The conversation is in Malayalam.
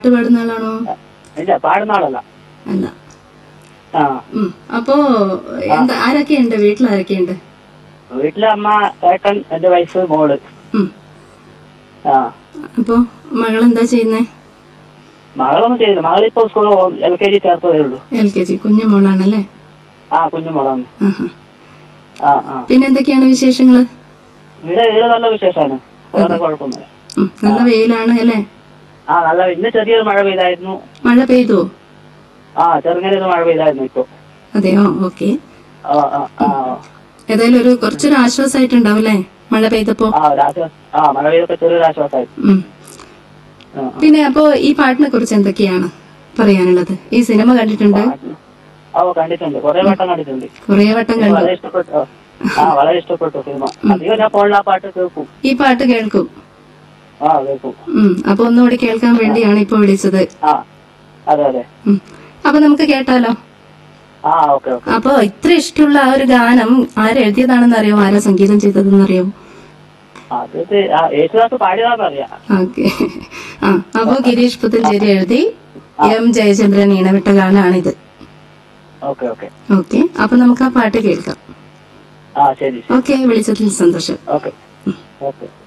പാട്ട് പാടുന്ന ആളാണോ ഇല്ല പാടുന്ന ആളല്ല അല്ല ആ ഉം. അപ്പോ എന്താ ആരൊക്കെയുണ്ട് വീട്ടിൽ ആരൊക്കെയുണ്ട് വീട്ടിലെ അമ്മ ഏട്ടൻ എന്റെ വൈഫ് മോള് ഉം. ആ അപ്പോ മകൾ എന്താ ചെയ്യുന്നേ മകളൊന്നും ചെയ്തില്ല മകളിപ്പോ സ്കൂളിൽ എൽ കെ ജി ചേർത്തതേ ഉള്ളൂ എൽ കെ ജി കുഞ്ഞു മോളാണല്ലേ ആ കുഞ്ഞു മോളാണ് ആഹാ. ആ ആ പിന്നെ എന്തൊക്കെയാണ് വിശേഷങ്ങള് ഇവിടെ വീട് നല്ല വിശേഷമാണ് വേറെ കുഴപ്പമൊന്നുമില്ല ഉം. നല്ല വെയിലാണ് അല്ലേ ആ നല്ല ഇന്ന് ചെറിയൊരു മഴ പെയ്തായിരുന്നു മഴ പെയ്തോ ആ ചെറുങ്ങനെ ഒരു മഴ പെയ്തായിരുന്നു ഇപ്പൊ അതെയോ ഓക്കെ ആ ആ ആ ഏതായാലും ഒരു കുറച്ചൊരു ആശ്വാസമായിട്ടുണ്ടാവും അല്ലേ മഴ പെയ്തപ്പോ ആ ഒരു ആശ്വാസം ആ മഴ പെയ്തപ്പോ ചെറിയൊരു ആശ്വാസമായിരുന്നു ഉം. ആ, പിന്നെ അപ്പോ ഈ പാട്ടിനെ കുറിച്ച് എന്തൊക്കെയാണ് പറയാനുള്ളത് ഈ സിനിമ കണ്ടിട്ടുണ്ട് ആ ഓ കണ്ടിട്ടുണ്ട് കുറെ വട്ടം കണ്ടിട്ടുണ്ട് കുറേ വട്ടം കണ്ടു വളരെ ഇഷ്ടപ്പെട്ടു ആ വളരെ ഇഷ്ടപ്പെട്ടു സിനിമ അധികം ഞാൻ ഫോണിൽ ആ പാട്ട് കേൾക്കും ഈ പാട്ട് കേൾക്കും ആ കേൾക്കും ഉം അപ്പൊ ഒന്നുകൂടി കേൾക്കാൻ വേണ്ടിയാണ് ഇപ്പൊ വിളിച്ചത് ആ അതെ അതെ ഉം. അപ്പൊ നമുക്ക് കേട്ടാലോ ആ ഓക്കെ ഓക്കെ അപ്പൊ ഇത്ര ഇഷ്ടമുള്ള ആ ഒരു ഗാനം ആരെഴുതിയതാണെന്ന് അറിയോ ആരാ സംഗീതം ചെയ്തതെന്ന് അറിയോ അത് ഇത് ആ യേശുദാസ് പാടിയതാണെന്ന് അറിയാം ഓക്കെ ആ അപ്പൊ ഗിരീഷ് പുത്തഞ്ചേരി എഴുതി എം ജയചന്ദ്രൻ ഈണവിട്ട ഗാനാണിത് ഓക്കെ ഓക്കെ ഓക്കെ അപ്പൊ നമുക്ക് ആ പാട്ട് കേൾക്കാം ആ ശരി ശരി ഓക്കെ വിളിച്ചതിൽ സന്തോഷം ഓക്കെ ഓക്കെ